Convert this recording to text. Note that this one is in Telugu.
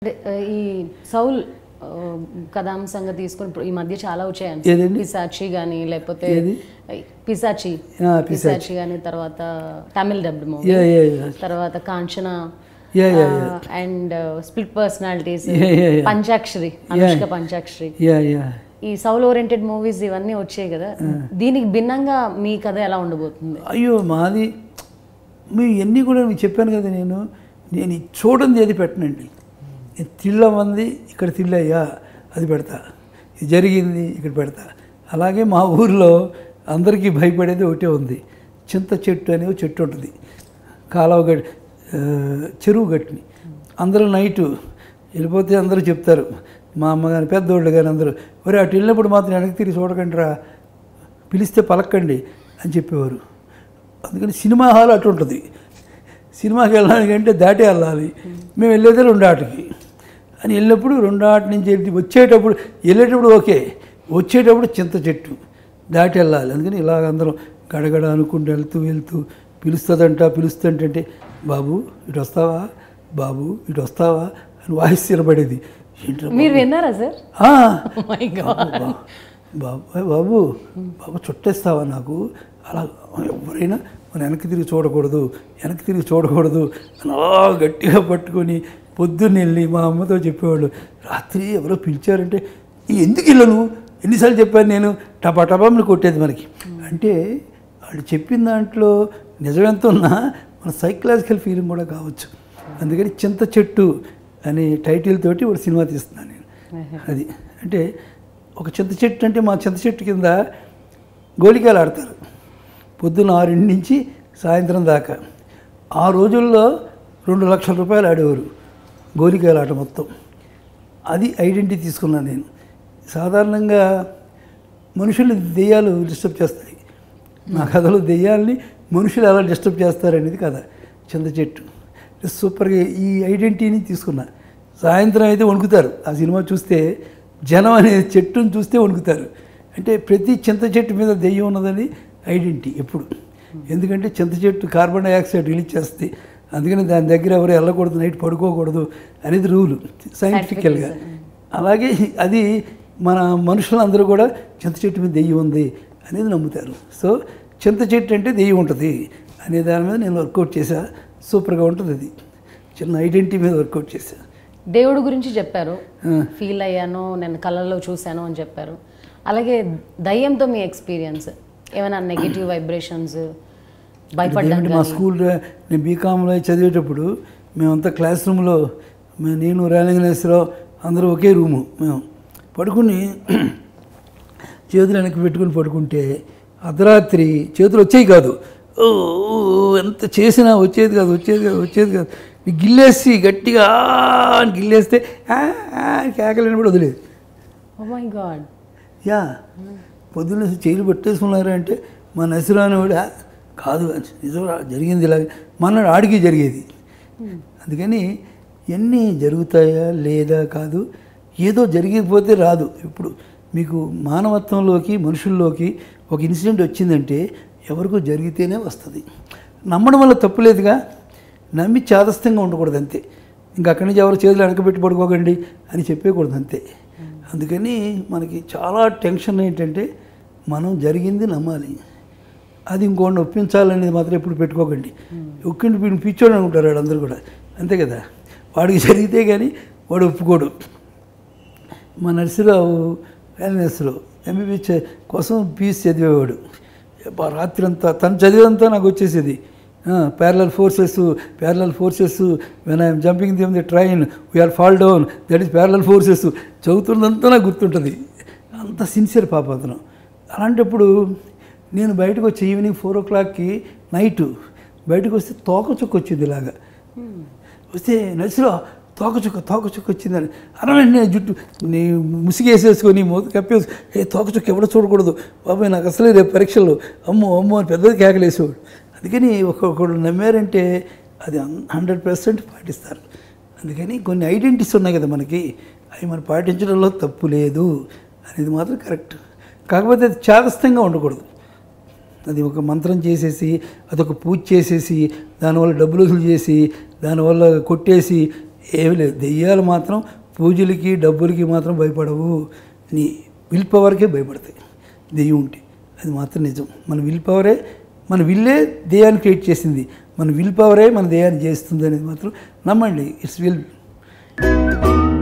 అంటే, ఆ, ఈ సౌల్ ఆ, కథాంశంగా తీసుకుని ఇప్పుడు ఈ మధ్య చాలా వచ్చాయి ఏదండి? పిసాచి కానీ లేకపోతే ఏది? పిసాచి ఆ, పిశాచి. పిసాచి కానీ తర్వాత Tamil dubbed movie yeah yeah yeah తర్వాత Kanchana yeah yeah and split personalities Yeah, yeah, yeah. పంచాక్షరి అనుష్క పంచాక్షరి యా యా ఈ సౌల్ ఓరియంటెడ్ మూవీస్ ఇవన్నీ వచ్చాయి కదా దీనికి భిన్నంగా మీ కథ ఎలా ఉండబోతుంది అయ్యో మాది మీ ఎన్ని కూడా మీకు చెప్పాను కదా నేను నేను ఈ చూడండి ఏది పెట్టనండి నేను తిళ్ళమంది ఇక్కడ తిళ్ళయ్యా అది పెడతా ఇది జరిగింది ఇక్కడ పెడతా అలాగే మా ఊర్లో అందరికీ భయపడేది ఒకటే ఉంది చింత చెట్టు అనే ఒక చెట్టు ఉంటుంది కాలువ గట్టి ఆ, చెరువు గట్టిని అందరూ నైటు వెళ్ళిపోతే అందరూ చెప్తారు మా అమ్మ కానీ పెద్దోళ్ళు కానీ అందరూ ఒరే అటు వెళ్ళినప్పుడు మాత్రం వెనక్కి తిరిగి చూడకండి రా పిలిస్తే పలకండి అని చెప్పేవారు అందుకని సినిమా హాల్ అటు ఉంటుంది సినిమాకి వెళ్ళడానికి అంటే దాటే వెళ్ళాలి మేము వెళ్ళేదే రెండు ఆటకి అని వెళ్ళినప్పుడు రెండు ఆట నుంచి వెళ్ళి వచ్చేటప్పుడు వెళ్ళేటప్పుడు ఓకే వచ్చేటప్పుడు చింత చెట్టు దాటి వెళ్ళాలి అందుకని ఇలాగ అందరం గడగడ అనుకుంటూ వెళ్తూ వెళ్తూ పిలుస్తుందంట పిలుస్తుంటే బాబు ఇటు వస్తావా బాబు ఇటు వస్తావా అని వాయిస్ వినబడేది ఏంట్రా మీరు విన్నారా సార్ ఆ, మై గాడ్ బా- బాబు ఏ బాబు బాబు చుట్టేస్తావా నాకు అలా ఎవరైనా మన వెనక్కి తిరిగి చూడకూడదు వెనక్కి తిరిగి చూడకూడదు అని అలా గట్టిగా పట్టుకొని పొద్దున్న వెళ్ళి మా అమ్మతో చెప్పేవాళ్ళు రాత్రి ఎవరో పిలిచారంటే "ఈ ఎందుకు వెళ్ళను ఎన్నిసార్లు చెప్పాను నేను టపా టపామని కొట్టేది మనకి అంటే వాళ్ళు చెప్పిన దాంట్లో నిజమెంత ఉన్నా మన సైకలాజికల్ ఫీలింగ్ కూడా కావచ్చు అందుకని చింత చెట్టు అనే టైటిల్ తోటి ఒక సినిమా తీస్తున్నాను నేను అది అంటే ఒక చింత చెట్టు అంటే మా చింత చెట్టు కింద గోలికాయలు ఆడతారు పొద్దున్న ఆరింటి నుంచి సాయంత్రం దాకా ఆ రోజుల్లో రెండు లక్షల రూపాయలు ఆడేవారు గోలికాయల ఆట మొత్తం అది ఐడెంటిటీ తీసుకున్నాను నేను సాధారణంగా మనుషులు దెయ్యాలు డిస్టర్బ్ చేస్తాయి నా కథలో దెయ్యాలని మనుషులు ఎలా డిస్టర్బ్ చేస్తారనేది కథ చింత చెట్టు సూపర్గా ఈ ఐడెంటిటీని తీసుకున్నా సాయంత్రం అయితే వణుకుతారు ఆ సినిమా చూస్తే జనం అనే చెట్టును చూస్తే వణుకుతారు అంటే ప్రతి చింత చెట్టు మీద దెయ్యం ఉన్నదని ఐడెంటిటీ ఎప్పుడు ఎందుకంటే చింత చెట్టు కార్బన్ డైఆక్సైడ్ రిలీజ్ చేస్తుంది అందుకని దాని దగ్గర ఎవరు వెళ్ళకూడదు నైట్ పడుకోకూడదు అనేది రూలు సైంటిఫికల్గా అలాగే అది మన మనుషులందరూ కూడా చింత చెట్టు మీద దెయ్యం ఉంది అనేది నమ్ముతారు సో చింత చెట్టు అంటే దెయ్యం ఉంటుంది అనే దాని మీద నేను వర్కౌట్ చేశా సూపర్గా ఉంటుంది అది చిన్న ఐడెంటిటీ మీద వర్కౌట్ చేశా దేవుడి గురించి చెప్పారు ఆ. ఫీల్ అయ్యాను నేను కళ్ళల్లో చూశాను అని చెప్పారు అలాగే దయ్యంతో మీ ఎక్స్పీరియన్స్ ఏమైనా నెగిటివ్ వైబ్రేషన్స్ భయపడ్డాను ఏమిటి మా స్కూల్ నేను బీకామ్లో చదివేటప్పుడు మేమంతా క్లాస్ రూమ్లో మే- నేను రేలంగనేశ్వరరావు అందరూ ఒకే రూము మేము పడుకుని చేతులు వెనక్కి పెట్టుకుని పడుకుంటే అర్ధరాత్రి చేతులు వచ్చేవి కాదు ఓ ఓ, ఎంత చేసినా వచ్చేది కాదు వచ్చేది కాదు వచ్చేది కాదు నీ గిల్లేసి గట్టిగా "ఆ" అని గిల్లేస్తే "ఆ, ఆ" అని కేకలేని కూడా వదిలేదు ఓ మై గాడ్ యా పొద్దున్న చేయలు పట్టేసుకున్నారు అంటే మా నసిరాని కూడా కాదు నిజం రా, జరిగింది ఇలా మన ఆడికి జరిగేది అందుకని ఎన్ని జరుగుతాయా లేదా కాదు ఏదో జరిగిపోతే రాదు ఇప్పుడు మీకు మానవత్వంలోకి మనుషుల్లోకి ఒక ఇన్సిడెంట్ వచ్చిందంటే ఎవరికో జరిగితేనే వస్తుంది నమ్మడం వల్ల తప్పులేదుగా నమ్మి చాదస్తంగా ఉండకూడదు అంతే ఇంకా అక్కడి నుంచి ఎవరు చేతులు వెనకబెట్టి పడుకోకండి అని చెప్పేయకూడదు అంతే అందుకని మనకి చాలా టెన్షన్ ఏంటంటే మనం జరిగింది నమ్మాలి అది ఇంకోటి ఒప్పించాలనేది మాత్రం ఎప్పుడు పెట్టుకోకండి ఒక్కింటి వీడిని పిచ్చోడు అనుకుంటారు వాడు అందరూ కూడా అంతే కదా వాడికి జరిగితే కానీ వాడు ఒప్పుకోడు మా నర్సిరావు వెల్నెస్లో ఎంబీబీఎస్ కోసం పీస్ చదివేవాడు అబ్బా రాత్రి అంతా తను చదివేదంతా నాకు వచ్చేసేది parallel forces parallel forces when I'm jumping the the train we're fall down that is parallel forces చదువుతున్నదంతా నాకు గుర్తుంటుంది అంత సిన్సియర్ పాప అతను అలాంటప్పుడు నేను బయటకు వచ్చి ఈవినింగ్ ఫోర్ ఓ క్లాక్కి నైట్ బయటకు వస్తే తోక చుక్క వచ్చింది ఇలాగా వస్తే నర్సులో తోక చుక్క తోక చుక్క వచ్చిందని అరవై నేను జుట్టు నీ ముసిగేసేసుకొని మూత కప్పేసి ఏ తోక చుక్క ఎవడో చూడకూడదు బాబాయ్ నాకు అసలే రేపు పరీక్షల్లో అమ్మో అమ్మో అని పెద్దది కేకలేసేవాడు అందుకని ఒక్కొక్కడు నమ్మారంటే అది హండ్రెడ్ పర్సెంట్ పాటిస్తారు అందుకని కొన్ని ఐడెంటిటీస్ ఉన్నాయి కదా మనకి అవి మనం పాటించడంలో తప్పు లేదు అనేది మాత్రం కరెక్ట్ కాకపోతే అది చాదస్తంగా ఉండకూడదు అది ఒక మంత్రం చేసేసి అదొక పూజ చేసేసి దానివల్ల డబ్బులు వసూలు చేసి దానివల్ల కొట్టేసి ఏమి లేదు దెయ్యాలు మాత్రం పూజలకి డబ్బులకి మాత్రం భయపడవు నీ విల్ పవర్కే భయపడతాయి దెయ్యం ఉంటే అది మాత్రం నిజం మన విల్ పవరే మన విల్లే దెయ్యాన్ని క్రియేట్ చేసింది మన విల్ పవరే మన దెయ్యాన్ని చేస్తుంది అనేది మాత్రం నమ్మండి ఇట్స్ విల్